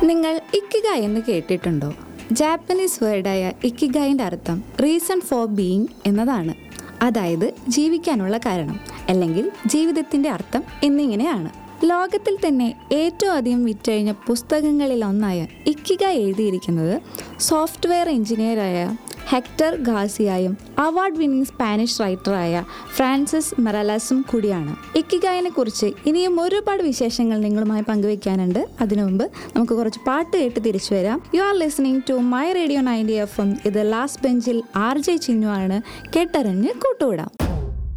നിങ്ങൾ ഇക്കിഗ എന്ന് കേട്ടിട്ടുണ്ടോ ജാപ്പനീസ് വേർഡായ ഇക്കിഗായിൻ്റെ അർത്ഥം റീസൺ ഫോർ ബീയിങ് എന്നതാണ് അതായത് ജീവിക്കാനുള്ള കാരണം അല്ലെങ്കിൽ ജീവിതത്തിൻ്റെ അർത്ഥം എന്നിങ്ങനെയാണ് ലോകത്തിൽ തന്നെ ഏറ്റവും അധികം വിറ്റഴിഞ്ഞ പുസ്തകങ്ങളിൽ ഒന്നായ ഇക്കിഗ എഴുതിയിരിക്കുന്നത് സോഫ്റ്റ്വെയർ എഞ്ചിനീയറായ ഹെക്ടർ ഗാസിയായും അവാർഡ് വിന്നിംഗ് സ്പാനിഷ് റൈറ്ററായ ഫ്രാൻസിസ് മെറലാസും കൂടിയാണ് ഇക്കിഗായിനെ കുറിച്ച് ഇനിയും ഒരുപാട് വിശേഷങ്ങൾ നിങ്ങളുമായി പങ്കുവെക്കാനുണ്ട് അതിനു മുമ്പ് നമുക്ക് കുറച്ച് പാട്ട് കേട്ട് തിരിച്ചു വരാം you are listening to my radio ninety F M ഇത് ലാസ്റ്റ് ബെഞ്ചിൽ ആർ ജെ ചിന്നു ആണ് കേട്ടറിഞ്ഞ് കൂട്ടുവിടാം